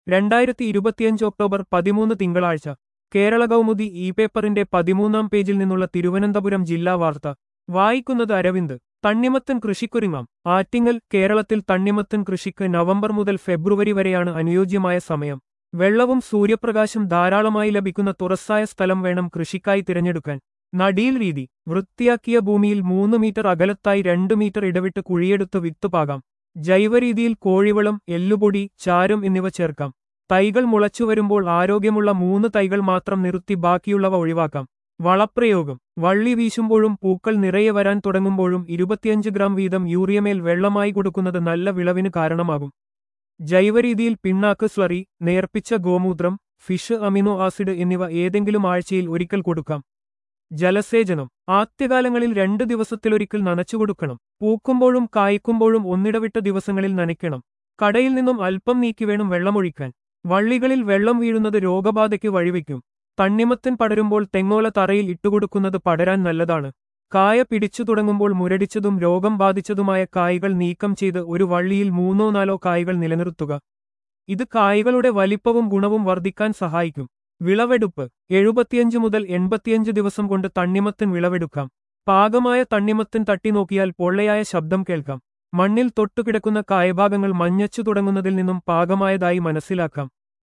രണ്ടായിരത്തി ഇരുപത്തിയഞ്ച് ഒക്ടോബർ പതിമൂന്ന് തിങ്കളാഴ്ച കേരള കൗമുദി ഇ പേപ്പറിന്റെ പതിമൂന്നാം പേജിൽ നിന്നുള്ള തിരുവനന്തപുരം ജില്ലാ വാർത്ത വായിക്കുന്നത് അരവിന്ദ് തണ്ണിമത്തൻ കൃഷിക്കൊരുങ്ങാം ആറ്റിങ്ങൽ കേരളത്തിൽ തണ്ണിമത്തൻ കൃഷിക്ക് നവംബർ മുതൽ ഫെബ്രുവരി വരെയാണ് അനുയോജ്യമായ സമയം വെള്ളവും സൂര്യപ്രകാശം ധാരാളമായി ലഭിക്കുന്ന തുറസായ സ്ഥലം വേണം കൃഷിക്കായി തിരഞ്ഞെടുക്കാൻ നടീൽ രീതി വൃത്തിയാക്കിയ ഭൂമിയിൽ മൂന്ന് മീറ്റർ അകലത്തായി രണ്ട് മീറ്റർ ഇടവിട്ട് കുഴിയെടുത്ത് വിത്ത് പാകാം ജൈവരീതിയിൽ കോഴിവളം എല്ലുപൊടി ചാരം എന്നിവ ചേർക്കാം തൈകൾ മുളച്ചു വരുമ്പോൾ ആരോഗ്യമുള്ള മൂന്ന് തൈകൾ മാത്രം നിർത്തി ബാക്കിയുള്ളവ ഒഴിവാക്കാം വളപ്രയോഗം വള്ളി വീശുമ്പോഴും പൂക്കൾ നിറയെ വരാൻ തുടങ്ങുമ്പോഴും ഇരുപത്തിയഞ്ച് ഗ്രാം വീതം യൂറിയമേൽ വെള്ളമായി കൊടുക്കുന്നത് നല്ല വിളവിന് കാരണമാകും ജൈവരീതിയിൽ പിണ്ണാക്ക് സ്ലറി നേർപ്പിച്ച ഗോമൂത്രം ഫിഷ് അമിനോ ആസിഡ് എന്നിവ ഏതെങ്കിലും ആഴ്ചയിൽ ഒരിക്കൽ കൊടുക്കാം ജലസേചനം ആദ്യകാലങ്ങളിൽ രണ്ട് ദിവസത്തിലൊരിക്കൽ നനച്ചുകൊടുക്കണം പൂക്കുമ്പോഴും കായ്ക്കുമ്പോഴും ഒന്നിടവിട്ട ദിവസങ്ങളിൽ നനയ്ക്കണം കടയിൽ നിന്നും അല്പം നീക്കി വേണം വെള്ളമൊഴിക്കാൻ വള്ളികളിൽ വെള്ളം വീഴുന്നത് രോഗബാധയ്ക്ക് വഴിവെക്കും തണ്ണിമത്തൻ പടരുമ്പോൾ തെങ്ങോല തറയിൽ ഇട്ടുകൊടുക്കുന്നത് പടരാൻ നല്ലതാണ് കായ പിടിച്ചു തുടങ്ങുമ്പോൾ മുരടിച്ചതും രോഗം ബാധിച്ചതുമായ കായ്കൾ നീക്കം ചെയ്ത് ഒരു വള്ളിയിൽ മൂന്നോ നാലോ കായ്കൾ നിലനിർത്തുക ഇത് കായ്കളുടെ വലിപ്പവും ഗുണവും വർദ്ധിക്കാൻ സഹായിക്കും വിളവെടുപ്പ് എഴുപത്തിയഞ്ച് മുതൽ എൺപത്തിയഞ്ച് ദിവസം കൊണ്ട് തണ്ണിമത്തൻ വിളവെടുക്കാം പാകമായ തണ്ണിമത്തൻ തട്ടി നോക്കിയാൽ പൊള്ളയായ ശബ്ദം കേൾക്കാം മണ്ണിൽ തൊട്ടുകിടക്കുന്ന കായഭാഗങ്ങൾ മഞ്ഞച്ചു തുടങ്ങുന്നതിൽ നിന്നും പാകമായതായി മനസ്സിലാക്കാം